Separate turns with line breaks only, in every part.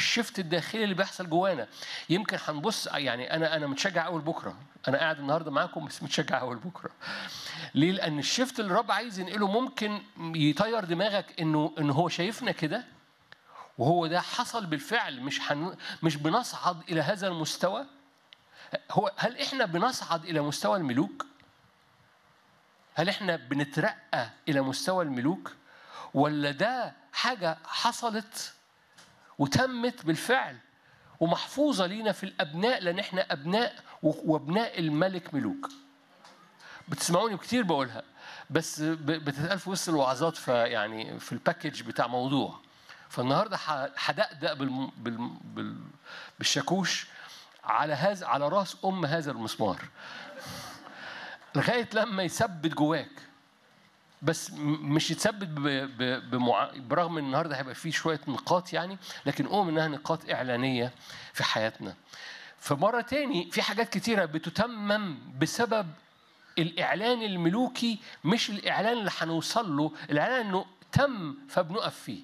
الشفت الداخلي اللي بيحصل جوانا يمكن هنبص يعني انا انا متشجع اول بكره انا قاعد النهارده معاكم بس متشجع اول بكره ليه لان الشفت اللي الرب عايز ينقله ممكن يطير دماغك انه انه هو شايفنا كده وهو ده حصل بالفعل مش حن... مش بنصعد الى هذا المستوى هو هل احنا بنصعد الى مستوى الملوك هل احنا بنترقى الى مستوى الملوك ولا ده حاجه حصلت وتمت بالفعل ومحفوظه لينا في الابناء لان احنا ابناء وابناء الملك ملوك بتسمعوني كتير بقولها بس بتتقال في وسط الوعظات فيعني في الباكج بتاع موضوع فالنهارده هدقدق بال... بال... بال... بالشاكوش على هذا على راس ام هذا المسمار لغايه لما يثبت جواك بس مش يتثبت ب... ب... بمع... برغم ان النهارده هيبقى فيه شويه نقاط يعني لكن اؤمن انها نقاط اعلانيه في حياتنا فمره تاني في حاجات كتيره بتتمم بسبب الاعلان الملوكي مش الاعلان اللي هنوصل له الاعلان انه تم فبنقف فيه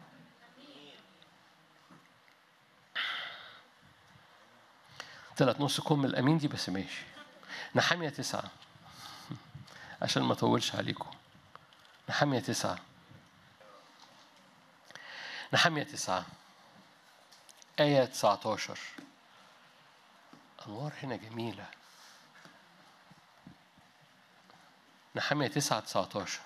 طلعت نص كم الامين دي بس ماشي نحامية تسعة عشان ما اطولش عليكم نحامية تسعة نحامية تسعة آية 19 أنوار هنا جميلة نحامية تسعة 19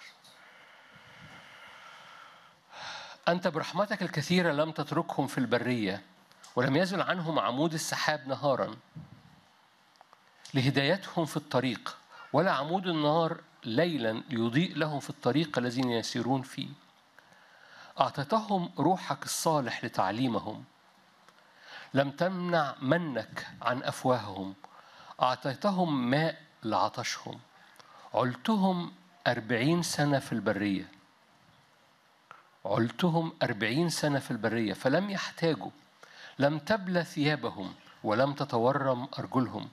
أنت برحمتك الكثيرة لم تتركهم في البرية ولم يزل عنهم عمود السحاب نهارا لهدايتهم في الطريق ولا عمود النهار ليلا ليضيء لهم في الطريق الذين يسيرون فيه أعطيتهم روحك الصالح لتعليمهم لم تمنع منك عن أفواههم أعطيتهم ماء لعطشهم علتهم أربعين سنة في البرية علتهم أربعين سنة في البرية فلم يحتاجوا لم تبلى ثيابهم ولم تتورم أرجلهم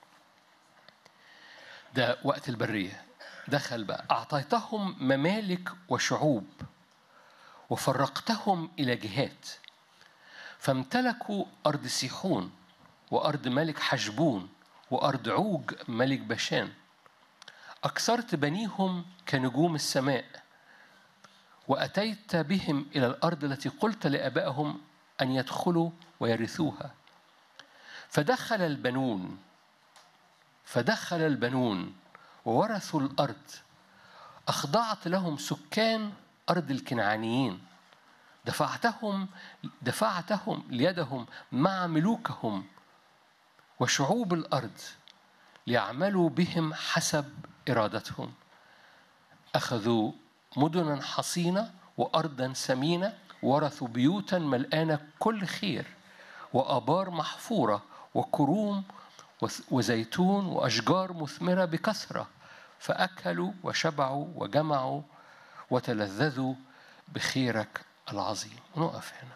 ده وقت البرية دخل بقى أعطيتهم ممالك وشعوب وفرقتهم إلى جهات فامتلكوا أرض سيحون وأرض ملك حشبون وأرض عوج ملك بشان أكثرت بنيهم كنجوم السماء وأتيت بهم إلى الأرض التي قلت لآبائهم أن يدخلوا ويرثوها فدخل البنون فدخل البنون وورثوا الأرض أخضعت لهم سكان أرض الكنعانيين دفعتهم دفعتهم ليدهم مع ملوكهم وشعوب الأرض ليعملوا بهم حسب إرادتهم أخذوا مدنا حصينة وأرضا سمينة ورثوا بيوتا ملآنة كل خير وآبار محفورة وكروم وزيتون وأشجار مثمرة بكثرة فأكلوا وشبعوا وجمعوا وتلذذوا بخيرك العظيم ونقف هنا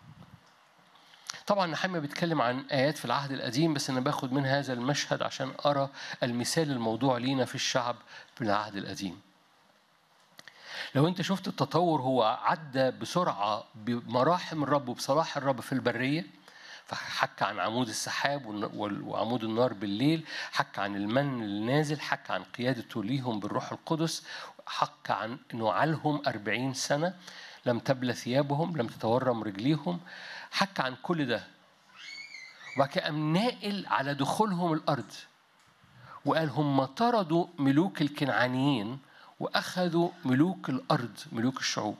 طبعا نحمية بيتكلم عن آيات في العهد القديم بس أنا باخد من هذا المشهد عشان أرى المثال الموضوع لينا في الشعب في العهد القديم لو انت شفت التطور هو عدى بسرعة بمراحم الرب وبصلاح الرب في البرية فحكى عن عمود السحاب وعمود النار بالليل حكى عن المن النازل حكى عن قيادته ليهم بالروح القدس حكى عن انه علهم أربعين سنة لم تبلى ثيابهم لم تتورم رجليهم حكى عن كل ده وبعد كده قام ناقل على دخولهم الأرض وقال هم طردوا ملوك الكنعانيين وأخذوا ملوك الأرض ملوك الشعوب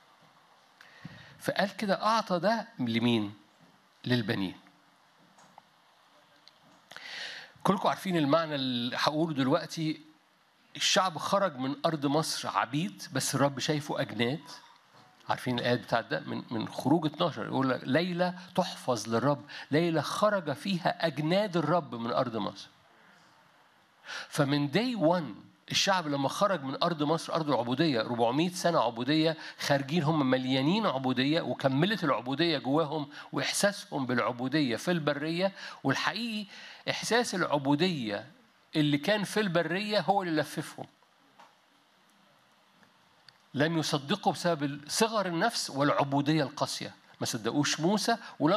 فقال كده أعطى ده لمين؟ للبنين كلكم عارفين المعنى اللي هقوله دلوقتي الشعب خرج من أرض مصر عبيد بس الرب شايفه أجناد عارفين الآيات بتاعت ده من من خروج 12 يقول لك ليلة تحفظ للرب ليلة خرج فيها أجناد الرب من أرض مصر فمن داي 1 الشعب لما خرج من أرض مصر أرض العبودية 400 سنة عبودية خارجين هم مليانين عبودية وكملت العبودية جواهم وإحساسهم بالعبودية في البرية والحقيقي إحساس العبودية اللي كان في البرية هو اللي لففهم لم يصدقوا بسبب صغر النفس والعبودية القاسية ما صدقوش موسى ولم